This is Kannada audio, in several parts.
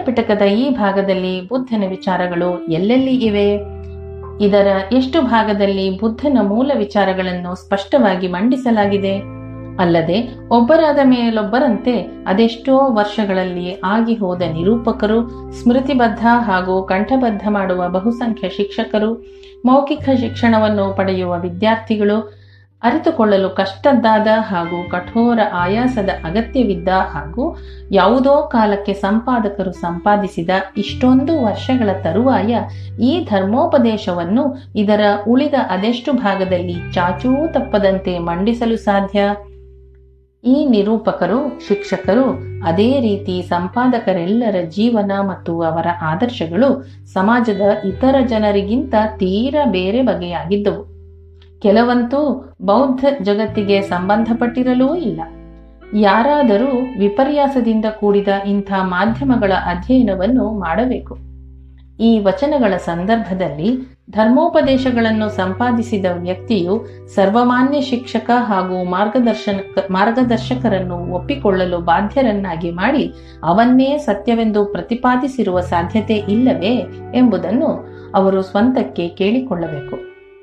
ಪಿಟಕದ ಈ ಭಾಗದಲ್ಲಿ ಬುದ್ಧನ ವಿಚಾರಗಳು ಎಲ್ಲೆಲ್ಲಿ ಇವೆ ಇದರ ಎಷ್ಟು ಭಾಗದಲ್ಲಿ ಬುದ್ಧನ ಮೂಲ ವಿಚಾರಗಳನ್ನು ಸ್ಪಷ್ಟವಾಗಿ ಮಂಡಿಸಲಾಗಿದೆ ಅಲ್ಲದೆ ಒಬ್ಬರಾದ ಮೇಲೊಬ್ಬರಂತೆ ಅದೆಷ್ಟೋ ವರ್ಷಗಳಲ್ಲಿ ಆಗಿ ಹೋದ ನಿರೂಪಕರು ಸ್ಮೃತಿಬದ್ಧ ಹಾಗೂ ಕಂಠಬದ್ಧ ಮಾಡುವ ಬಹುಸಂಖ್ಯ ಶಿಕ್ಷಕರು ಮೌಖಿಕ ಶಿಕ್ಷಣವನ್ನು ಪಡೆಯುವ ವಿದ್ಯಾರ್ಥಿಗಳು ಅರಿತುಕೊಳ್ಳಲು ಕಷ್ಟದ್ದಾದ ಹಾಗೂ ಕಠೋರ ಆಯಾಸದ ಅಗತ್ಯವಿದ್ದ ಹಾಗೂ ಯಾವುದೋ ಕಾಲಕ್ಕೆ ಸಂಪಾದಕರು ಸಂಪಾದಿಸಿದ ಇಷ್ಟೊಂದು ವರ್ಷಗಳ ತರುವಾಯ ಈ ಧರ್ಮೋಪದೇಶವನ್ನು ಇದರ ಉಳಿದ ಅದೆಷ್ಟು ಭಾಗದಲ್ಲಿ ಚಾಚೂ ತಪ್ಪದಂತೆ ಮಂಡಿಸಲು ಸಾಧ್ಯ ಈ ನಿರೂಪಕರು ಶಿಕ್ಷಕರು ಅದೇ ರೀತಿ ಸಂಪಾದಕರೆಲ್ಲರ ಜೀವನ ಮತ್ತು ಅವರ ಆದರ್ಶಗಳು ಸಮಾಜದ ಇತರ ಜನರಿಗಿಂತ ತೀರ ಬೇರೆ ಬಗೆಯಾಗಿದ್ದವು ಕೆಲವಂತೂ ಬೌದ್ಧ ಜಗತ್ತಿಗೆ ಸಂಬಂಧಪಟ್ಟಿರಲೂ ಇಲ್ಲ ಯಾರಾದರೂ ವಿಪರ್ಯಾಸದಿಂದ ಕೂಡಿದ ಇಂಥ ಮಾಧ್ಯಮಗಳ ಅಧ್ಯಯನವನ್ನು ಮಾಡಬೇಕು ಈ ವಚನಗಳ ಸಂದರ್ಭದಲ್ಲಿ ಧರ್ಮೋಪದೇಶಗಳನ್ನು ಸಂಪಾದಿಸಿದ ವ್ಯಕ್ತಿಯು ಸರ್ವಮಾನ್ಯ ಶಿಕ್ಷಕ ಹಾಗೂ ಮಾರ್ಗದರ್ಶನ ಮಾರ್ಗದರ್ಶಕರನ್ನು ಒಪ್ಪಿಕೊಳ್ಳಲು ಬಾಧ್ಯರನ್ನಾಗಿ ಮಾಡಿ ಅವನ್ನೇ ಸತ್ಯವೆಂದು ಪ್ರತಿಪಾದಿಸಿರುವ ಸಾಧ್ಯತೆ ಇಲ್ಲವೇ ಎಂಬುದನ್ನು ಅವರು ಸ್ವಂತಕ್ಕೆ ಕೇಳಿಕೊಳ್ಳಬೇಕು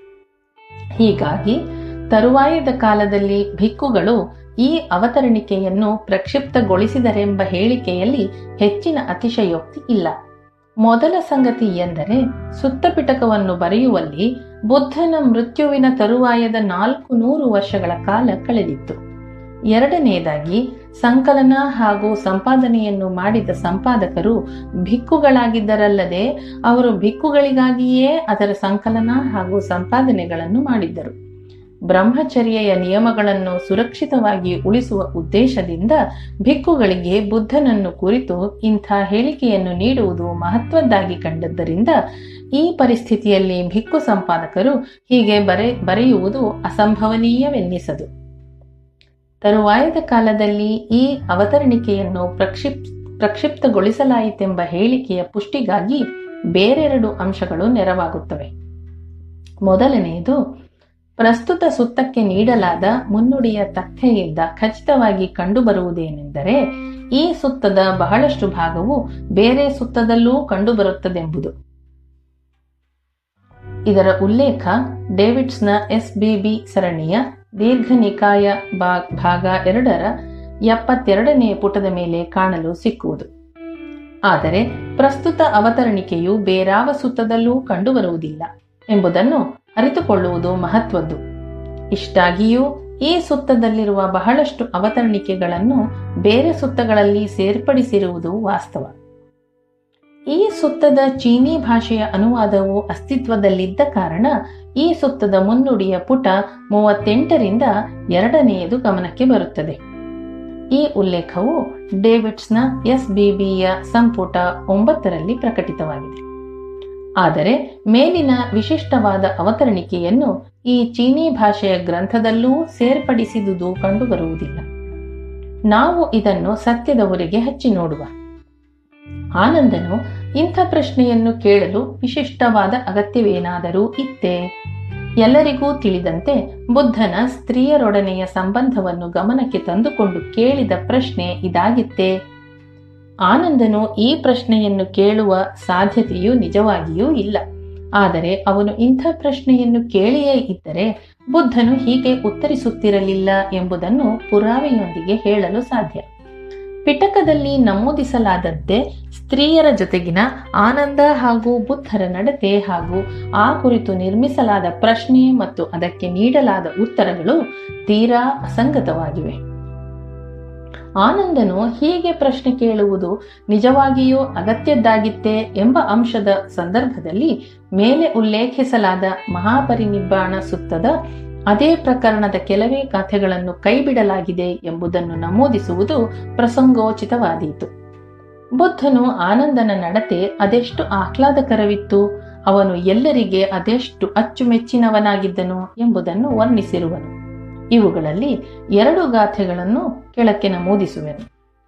ಹೀಗಾಗಿ ತರುವಾಯದ ಕಾಲದಲ್ಲಿ ಭಿಕ್ಕುಗಳು ಈ ಅವತರಣಿಕೆಯನ್ನು ಪ್ರಕ್ಷಿಪ್ತಗೊಳಿಸಿದರೆಂಬ ಹೇಳಿಕೆಯಲ್ಲಿ ಹೆಚ್ಚಿನ ಅತಿಶಯೋಕ್ತಿ ಇಲ್ಲ ಮೊದಲ ಸಂಗತಿ ಎಂದರೆ ಸುತ್ತಪಿಟಕವನ್ನು ಬರೆಯುವಲ್ಲಿ ಬುದ್ಧನ ಮೃತ್ಯುವಿನ ತರುವಾಯದ ನಾಲ್ಕು ನೂರು ವರ್ಷಗಳ ಕಾಲ ಕಳೆದಿತ್ತು ಎರಡನೆಯದಾಗಿ ಸಂಕಲನ ಹಾಗೂ ಸಂಪಾದನೆಯನ್ನು ಮಾಡಿದ ಸಂಪಾದಕರು ಭಿಕ್ಕುಗಳಾಗಿದ್ದರಲ್ಲದೆ ಅವರು ಭಿಕ್ಕುಗಳಿಗಾಗಿಯೇ ಅದರ ಸಂಕಲನ ಹಾಗೂ ಸಂಪಾದನೆಗಳನ್ನು ಮಾಡಿದ್ದರು ಬ್ರಹ್ಮಚರ್ಯೆಯ ನಿಯಮಗಳನ್ನು ಸುರಕ್ಷಿತವಾಗಿ ಉಳಿಸುವ ಉದ್ದೇಶದಿಂದ ಭಿಕ್ಕುಗಳಿಗೆ ಬುದ್ಧನನ್ನು ಕುರಿತು ಇಂಥ ಹೇಳಿಕೆಯನ್ನು ನೀಡುವುದು ಮಹತ್ವದ್ದಾಗಿ ಕಂಡದ್ದರಿಂದ ಈ ಪರಿಸ್ಥಿತಿಯಲ್ಲಿ ಭಿಕ್ಕು ಸಂಪಾದಕರು ಹೀಗೆ ಬರೆ ಬರೆಯುವುದು ಅಸಂಭವನೀಯವೆನ್ನಿಸದು ತರುವಾಯದ ಕಾಲದಲ್ಲಿ ಈ ಅವತರಣಿಕೆಯನ್ನು ಪ್ರಕ್ಷಿಪ್ ಪ್ರಕ್ಷಿಪ್ತಗೊಳಿಸಲಾಯಿತೆಂಬ ಹೇಳಿಕೆಯ ಪುಷ್ಟಿಗಾಗಿ ಬೇರೆರಡು ಅಂಶಗಳು ನೆರವಾಗುತ್ತವೆ ಮೊದಲನೆಯದು ಪ್ರಸ್ತುತ ಸುತ್ತಕ್ಕೆ ನೀಡಲಾದ ಮುನ್ನುಡಿಯ ತಥ್ಯೆಯಿಂದ ಖಚಿತವಾಗಿ ಕಂಡುಬರುವುದೇನೆಂದರೆ ಈ ಸುತ್ತದ ಬಹಳಷ್ಟು ಭಾಗವು ಬೇರೆ ಸುತ್ತದಲ್ಲೂ ಕಂಡುಬರುತ್ತದೆಂಬುದು ಇದರ ಉಲ್ಲೇಖ ಡೇವಿಡ್ಸ್ನ ಎಸ್ ಬಿಬಿ ಸರಣಿಯ ದೀರ್ಘ ನಿಕಾಯ ಭಾಗ ಎರಡರ ಎಪ್ಪತ್ತೆರಡನೇ ಪುಟದ ಮೇಲೆ ಕಾಣಲು ಸಿಕ್ಕುವುದು ಆದರೆ ಪ್ರಸ್ತುತ ಅವತರಣಿಕೆಯು ಬೇರಾವ ಸುತ್ತದಲ್ಲೂ ಕಂಡುಬರುವುದಿಲ್ಲ ಎಂಬುದನ್ನು ಅರಿತುಕೊಳ್ಳುವುದು ಮಹತ್ವದ್ದು ಇಷ್ಟಾಗಿಯೂ ಈ ಸುತ್ತದಲ್ಲಿರುವ ಬಹಳಷ್ಟು ಅವತರಣಿಕೆಗಳನ್ನು ಬೇರೆ ಸುತ್ತಗಳಲ್ಲಿ ಸೇರ್ಪಡಿಸಿರುವುದು ವಾಸ್ತವ ಈ ಸುತ್ತದ ಚೀನಿ ಭಾಷೆಯ ಅನುವಾದವು ಅಸ್ತಿತ್ವದಲ್ಲಿದ್ದ ಕಾರಣ ಈ ಸುತ್ತದ ಮುನ್ನುಡಿಯ ಪುಟ ಮೂವತ್ತೆಂಟರಿಂದ ಎರಡನೆಯದು ಗಮನಕ್ಕೆ ಬರುತ್ತದೆ ಈ ಉಲ್ಲೇಖವು ಡೇವಿಡ್ಸ್ನ ಎಸ್ ಬಿಬಿಯ ಸಂಪುಟ ಒಂಬತ್ತರಲ್ಲಿ ಪ್ರಕಟಿತವಾಗಿದೆ ಆದರೆ ಮೇಲಿನ ವಿಶಿಷ್ಟವಾದ ಅವತರಣಿಕೆಯನ್ನು ಈ ಚೀನಿ ಭಾಷೆಯ ಗ್ರಂಥದಲ್ಲೂ ಸೇರ್ಪಡಿಸಿದುದು ಕಂಡುಬರುವುದಿಲ್ಲ ನಾವು ಇದನ್ನು ಸತ್ಯದ ಊರಿಗೆ ಹಚ್ಚಿ ನೋಡುವ ಆನಂದನು ಇಂಥ ಪ್ರಶ್ನೆಯನ್ನು ಕೇಳಲು ವಿಶಿಷ್ಟವಾದ ಅಗತ್ಯವೇನಾದರೂ ಇತ್ತೇ ಎಲ್ಲರಿಗೂ ತಿಳಿದಂತೆ ಬುದ್ಧನ ಸ್ತ್ರೀಯರೊಡನೆಯ ಸಂಬಂಧವನ್ನು ಗಮನಕ್ಕೆ ತಂದುಕೊಂಡು ಕೇಳಿದ ಪ್ರಶ್ನೆ ಇದಾಗಿತ್ತೇ ಆನಂದನು ಈ ಪ್ರಶ್ನೆಯನ್ನು ಕೇಳುವ ಸಾಧ್ಯತೆಯು ನಿಜವಾಗಿಯೂ ಇಲ್ಲ ಆದರೆ ಅವನು ಇಂಥ ಪ್ರಶ್ನೆಯನ್ನು ಕೇಳಿಯೇ ಇದ್ದರೆ ಬುದ್ಧನು ಹೀಗೆ ಉತ್ತರಿಸುತ್ತಿರಲಿಲ್ಲ ಎಂಬುದನ್ನು ಪುರಾವೆಯೊಂದಿಗೆ ಹೇಳಲು ಸಾಧ್ಯ ಪಿಟಕದಲ್ಲಿ ನಮೂದಿಸಲಾದಂತೆ ಸ್ತ್ರೀಯರ ಜೊತೆಗಿನ ಆನಂದ ಹಾಗೂ ಬುದ್ಧರ ನಡತೆ ಹಾಗೂ ಆ ಕುರಿತು ನಿರ್ಮಿಸಲಾದ ಪ್ರಶ್ನೆ ಮತ್ತು ಅದಕ್ಕೆ ನೀಡಲಾದ ಉತ್ತರಗಳು ತೀರಾ ಅಸಂಗತವಾಗಿವೆ ಆನಂದನು ಹೀಗೆ ಪ್ರಶ್ನೆ ಕೇಳುವುದು ನಿಜವಾಗಿಯೂ ಅಗತ್ಯದ್ದಾಗಿತ್ತೇ ಎಂಬ ಅಂಶದ ಸಂದರ್ಭದಲ್ಲಿ ಮೇಲೆ ಉಲ್ಲೇಖಿಸಲಾದ ಮಹಾಪರಿನಿಬ್ಬಾಣ ಸುತ್ತದ ಅದೇ ಪ್ರಕರಣದ ಕೆಲವೇ ಕಥೆಗಳನ್ನು ಕೈಬಿಡಲಾಗಿದೆ ಎಂಬುದನ್ನು ನಮೂದಿಸುವುದು ಪ್ರಸಂಗೋಚಿತವಾದೀತು ಬುದ್ಧನು ಆನಂದನ ನಡತೆ ಅದೆಷ್ಟು ಆಹ್ಲಾದಕರವಿತ್ತು ಅವನು ಎಲ್ಲರಿಗೆ ಅದೆಷ್ಟು ಅಚ್ಚುಮೆಚ್ಚಿನವನಾಗಿದ್ದನು ಎಂಬುದನ್ನು ವರ್ಣಿಸಿರುವನು ಇವುಗಳಲ್ಲಿ ಎರಡು ಗಾಥೆಗಳನ್ನು ಕೆಳಕ್ಕೆ ನಮೂದಿಸುವೆನು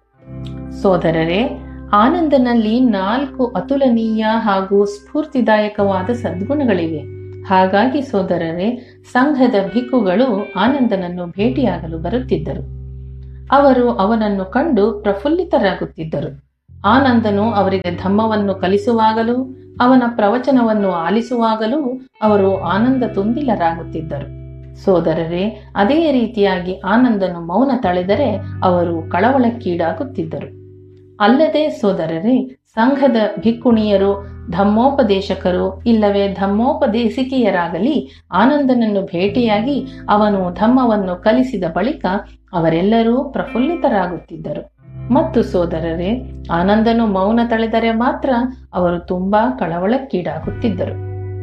ಸೋದರರೇ ಆನಂದನಲ್ಲಿ ನಾಲ್ಕು ಅತುಲನೀಯ ಹಾಗೂ ಸ್ಫೂರ್ತಿದಾಯಕವಾದ ಸದ್ಗುಣಗಳಿವೆ ಹಾಗಾಗಿ ಸೋದರರೇ ಸಂಘದ ಭಿಕ್ಕುಗಳು ಆನಂದನನ್ನು ಭೇಟಿಯಾಗಲು ಬರುತ್ತಿದ್ದರು ಅವರು ಅವನನ್ನು ಕಂಡು ಪ್ರಫುಲ್ಲಿತರಾಗುತ್ತಿದ್ದರು ಆನಂದನು ಅವರಿಗೆ ಧಮ್ಮವನ್ನು ಕಲಿಸುವಾಗಲೂ ಅವನ ಪ್ರವಚನವನ್ನು ಆಲಿಸುವಾಗಲೂ ಅವರು ಆನಂದ ತುಂದಿಲರಾಗುತ್ತಿದ್ದರು ಸೋದರರೇ ಅದೇ ರೀತಿಯಾಗಿ ಆನಂದನು ಮೌನ ತಳೆದರೆ ಅವರು ಕಳವಳಕ್ಕೀಡಾಗುತ್ತಿದ್ದರು ಅಲ್ಲದೆ ಸೋದರರೇ ಸಂಘದ ಭಿಕ್ಕುಣಿಯರು ಧಮ್ಮೋಪದೇಶಕರು ಇಲ್ಲವೇ ಧಮ್ಮೋಪದೇಶಿಕೆಯರಾಗಲಿ ಆನಂದನನ್ನು ಭೇಟಿಯಾಗಿ ಅವನು ಧಮ್ಮವನ್ನು ಕಲಿಸಿದ ಬಳಿಕ ಅವರೆಲ್ಲರೂ ಪ್ರಫುಲ್ಲಿತರಾಗುತ್ತಿದ್ದರು ಮತ್ತು ಸೋದರರೇ ಆನಂದನು ಮೌನ ತಳೆದರೆ ಮಾತ್ರ ಅವರು ತುಂಬಾ ಕಳವಳಕ್ಕೀಡಾಗುತ್ತಿದ್ದರು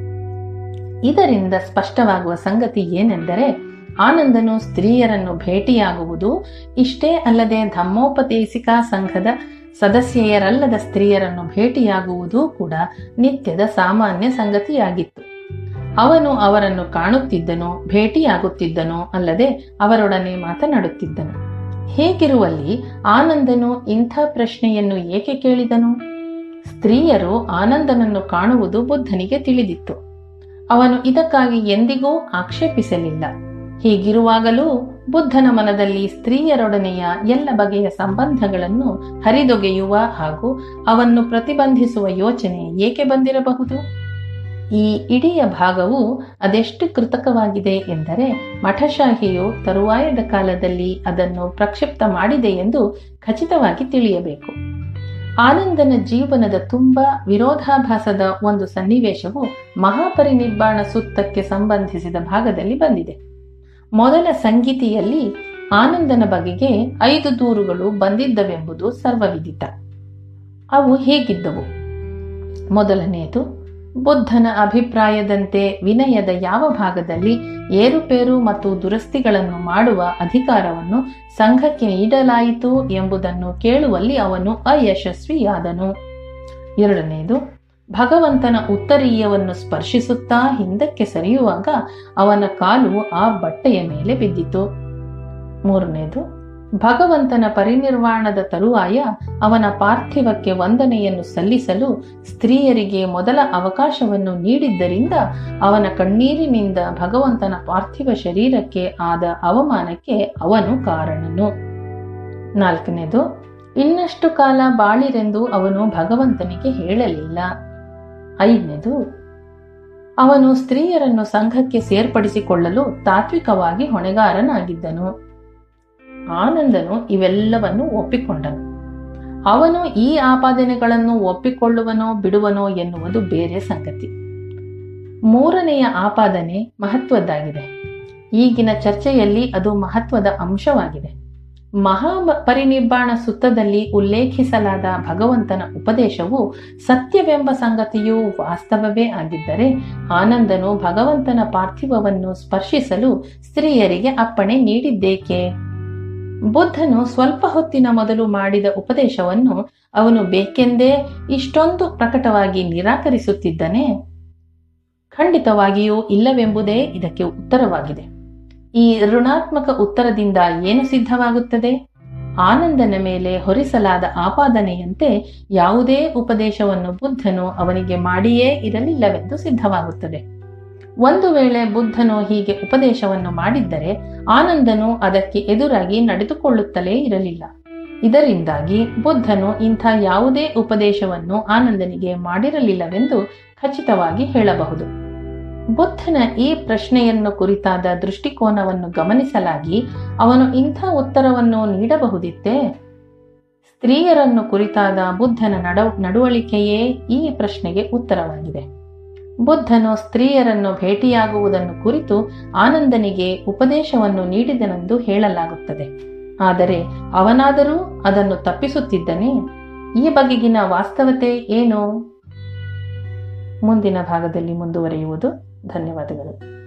ಇದರಿಂದ ಸ್ಪಷ್ಟವಾಗುವ ಸಂಗತಿ ಏನೆಂದರೆ ಆನಂದನು ಸ್ತ್ರೀಯರನ್ನು ಭೇಟಿಯಾಗುವುದು ಇಷ್ಟೇ ಅಲ್ಲದೆ ಧಮ್ಮೋಪದೇಶಿಕಾ ಸಂಘದ ಸದಸ್ಯೆಯರಲ್ಲದ ಸ್ತ್ರೀಯರನ್ನು ಭೇಟಿಯಾಗುವುದೂ ಕೂಡ ನಿತ್ಯದ ಸಾಮಾನ್ಯ ಸಂಗತಿಯಾಗಿತ್ತು ಅವನು ಅವರನ್ನು ಕಾಣುತ್ತಿದ್ದನು ಭೇಟಿಯಾಗುತ್ತಿದ್ದನು ಅಲ್ಲದೆ ಅವರೊಡನೆ ಮಾತನಾಡುತ್ತಿದ್ದನು ಹೇಗಿರುವಲ್ಲಿ ಆನಂದನು ಇಂಥ ಪ್ರಶ್ನೆಯನ್ನು ಏಕೆ ಕೇಳಿದನು ಸ್ತ್ರೀಯರು ಆನಂದನನ್ನು ಕಾಣುವುದು ಬುದ್ಧನಿಗೆ ತಿಳಿದಿತ್ತು ಅವನು ಇದಕ್ಕಾಗಿ ಎಂದಿಗೂ ಆಕ್ಷೇಪಿಸಲಿಲ್ಲ ಹೀಗಿರುವಾಗಲೂ ಬುದ್ಧನ ಮನದಲ್ಲಿ ಸ್ತ್ರೀಯರೊಡನೆಯ ಎಲ್ಲ ಬಗೆಯ ಸಂಬಂಧಗಳನ್ನು ಹರಿದೊಗೆಯುವ ಹಾಗೂ ಅವನ್ನು ಪ್ರತಿಬಂಧಿಸುವ ಯೋಚನೆ ಏಕೆ ಬಂದಿರಬಹುದು ಈ ಇಡೀ ಭಾಗವು ಅದೆಷ್ಟು ಕೃತಕವಾಗಿದೆ ಎಂದರೆ ಮಠಶಾಹಿಯು ತರುವಾಯದ ಕಾಲದಲ್ಲಿ ಅದನ್ನು ಪ್ರಕ್ಷಿಪ್ತ ಮಾಡಿದೆ ಎಂದು ಖಚಿತವಾಗಿ ತಿಳಿಯಬೇಕು ಆನಂದನ ಜೀವನದ ತುಂಬ ವಿರೋಧಾಭಾಸದ ಒಂದು ಸನ್ನಿವೇಶವು ಮಹಾಪರಿನಿಬ್ಬಾಣ ಸೂಕ್ತಕ್ಕೆ ಸಂಬಂಧಿಸಿದ ಭಾಗದಲ್ಲಿ ಬಂದಿದೆ ಮೊದಲ ಸಂಗೀತಿಯಲ್ಲಿ ಆನಂದನ ಬಗೆಗೆ ಐದು ದೂರುಗಳು ಬಂದಿದ್ದವೆಂಬುದು ಸರ್ವವಿದಿತ ಅವು ಹೇಗಿದ್ದವು ಮೊದಲನೆಯದು ಬುದ್ಧನ ಅಭಿಪ್ರಾಯದಂತೆ ವಿನಯದ ಯಾವ ಭಾಗದಲ್ಲಿ ಏರುಪೇರು ಮತ್ತು ದುರಸ್ತಿಗಳನ್ನು ಮಾಡುವ ಅಧಿಕಾರವನ್ನು ಸಂಘಕ್ಕೆ ನೀಡಲಾಯಿತು ಎಂಬುದನ್ನು ಕೇಳುವಲ್ಲಿ ಅವನು ಅಯಶಸ್ವಿಯಾದನು ಎರಡನೆಯದು ಭಗವಂತನ ಉತ್ತರೀಯವನ್ನು ಸ್ಪರ್ಶಿಸುತ್ತಾ ಹಿಂದಕ್ಕೆ ಸರಿಯುವಾಗ ಅವನ ಕಾಲು ಆ ಬಟ್ಟೆಯ ಮೇಲೆ ಬಿದ್ದಿತು ಮೂರನೇದು ಭಗವಂತನ ಪರಿನಿರ್ವಾಣದ ತರುವಾಯ ಅವನ ಪಾರ್ಥಿವಕ್ಕೆ ವಂದನೆಯನ್ನು ಸಲ್ಲಿಸಲು ಸ್ತ್ರೀಯರಿಗೆ ಮೊದಲ ಅವಕಾಶವನ್ನು ನೀಡಿದ್ದರಿಂದ ಅವನ ಕಣ್ಣೀರಿನಿಂದ ಭಗವಂತನ ಪಾರ್ಥಿವ ಶರೀರಕ್ಕೆ ಆದ ಅವಮಾನಕ್ಕೆ ಅವನು ಕಾರಣನು ನಾಲ್ಕನೇದು ಇನ್ನಷ್ಟು ಕಾಲ ಬಾಳಿರೆಂದು ಅವನು ಭಗವಂತನಿಗೆ ಹೇಳಲಿಲ್ಲ ಐದನೇದು ಅವನು ಸ್ತ್ರೀಯರನ್ನು ಸಂಘಕ್ಕೆ ಸೇರ್ಪಡಿಸಿಕೊಳ್ಳಲು ತಾತ್ವಿಕವಾಗಿ ಹೊಣೆಗಾರನಾಗಿದ್ದನು ಆನಂದನು ಇವೆಲ್ಲವನ್ನು ಒಪ್ಪಿಕೊಂಡನು ಅವನು ಈ ಆಪಾದನೆಗಳನ್ನು ಒಪ್ಪಿಕೊಳ್ಳುವನೋ ಬಿಡುವನೋ ಎನ್ನುವುದು ಬೇರೆ ಸಂಗತಿ ಮೂರನೆಯ ಆಪಾದನೆ ಮಹತ್ವದ್ದಾಗಿದೆ ಈಗಿನ ಚರ್ಚೆಯಲ್ಲಿ ಅದು ಮಹತ್ವದ ಅಂಶವಾಗಿದೆ ಮಹಾ ಪರಿನಿಬ್ಬಾಣ ಸುತ್ತದಲ್ಲಿ ಉಲ್ಲೇಖಿಸಲಾದ ಭಗವಂತನ ಉಪದೇಶವು ಸತ್ಯವೆಂಬ ಸಂಗತಿಯು ವಾಸ್ತವವೇ ಆಗಿದ್ದರೆ ಆನಂದನು ಭಗವಂತನ ಪಾರ್ಥಿವವನ್ನು ಸ್ಪರ್ಶಿಸಲು ಸ್ತ್ರೀಯರಿಗೆ ಅಪ್ಪಣೆ ನೀಡಿದ್ದೇಕೆ ಬುದ್ಧನು ಸ್ವಲ್ಪ ಹೊತ್ತಿನ ಮೊದಲು ಮಾಡಿದ ಉಪದೇಶವನ್ನು ಅವನು ಬೇಕೆಂದೇ ಇಷ್ಟೊಂದು ಪ್ರಕಟವಾಗಿ ನಿರಾಕರಿಸುತ್ತಿದ್ದನೆ ಖಂಡಿತವಾಗಿಯೂ ಇಲ್ಲವೆಂಬುದೇ ಇದಕ್ಕೆ ಉತ್ತರವಾಗಿದೆ ಈ ಋಣಾತ್ಮಕ ಉತ್ತರದಿಂದ ಏನು ಸಿದ್ಧವಾಗುತ್ತದೆ ಆನಂದನ ಮೇಲೆ ಹೊರಿಸಲಾದ ಆಪಾದನೆಯಂತೆ ಯಾವುದೇ ಉಪದೇಶವನ್ನು ಬುದ್ಧನು ಅವನಿಗೆ ಮಾಡಿಯೇ ಇರಲಿಲ್ಲವೆಂದು ಸಿದ್ಧವಾಗುತ್ತದೆ ಒಂದು ವೇಳೆ ಬುದ್ಧನು ಹೀಗೆ ಉಪದೇಶವನ್ನು ಮಾಡಿದ್ದರೆ ಆನಂದನು ಅದಕ್ಕೆ ಎದುರಾಗಿ ನಡೆದುಕೊಳ್ಳುತ್ತಲೇ ಇರಲಿಲ್ಲ ಇದರಿಂದಾಗಿ ಬುದ್ಧನು ಇಂಥ ಯಾವುದೇ ಉಪದೇಶವನ್ನು ಆನಂದನಿಗೆ ಮಾಡಿರಲಿಲ್ಲವೆಂದು ಖಚಿತವಾಗಿ ಹೇಳಬಹುದು ಬುದ್ಧನ ಈ ಪ್ರಶ್ನೆಯನ್ನು ಕುರಿತಾದ ದೃಷ್ಟಿಕೋನವನ್ನು ಗಮನಿಸಲಾಗಿ ಅವನು ಇಂಥ ಉತ್ತರವನ್ನು ನೀಡಬಹುದಿತ್ತೇ ಸ್ತ್ರೀಯರನ್ನು ಕುರಿತಾದ ಬುದ್ಧನ ನಡ ನಡವಳಿಕೆಯೇ ಈ ಪ್ರಶ್ನೆಗೆ ಉತ್ತರವಾಗಿದೆ ಬುದ್ಧನು ಸ್ತ್ರೀಯರನ್ನು ಭೇಟಿಯಾಗುವುದನ್ನು ಕುರಿತು ಆನಂದನಿಗೆ ಉಪದೇಶವನ್ನು ನೀಡಿದನೆಂದು ಹೇಳಲಾಗುತ್ತದೆ ಆದರೆ ಅವನಾದರೂ ಅದನ್ನು ತಪ್ಪಿಸುತ್ತಿದ್ದನೇ ಈ ಬಗೆಗಿನ ವಾಸ್ತವತೆ ಏನು ಮುಂದಿನ ಭಾಗದಲ್ಲಿ ಮುಂದುವರಿಯುವುದು ಧನ್ಯವಾದಗಳು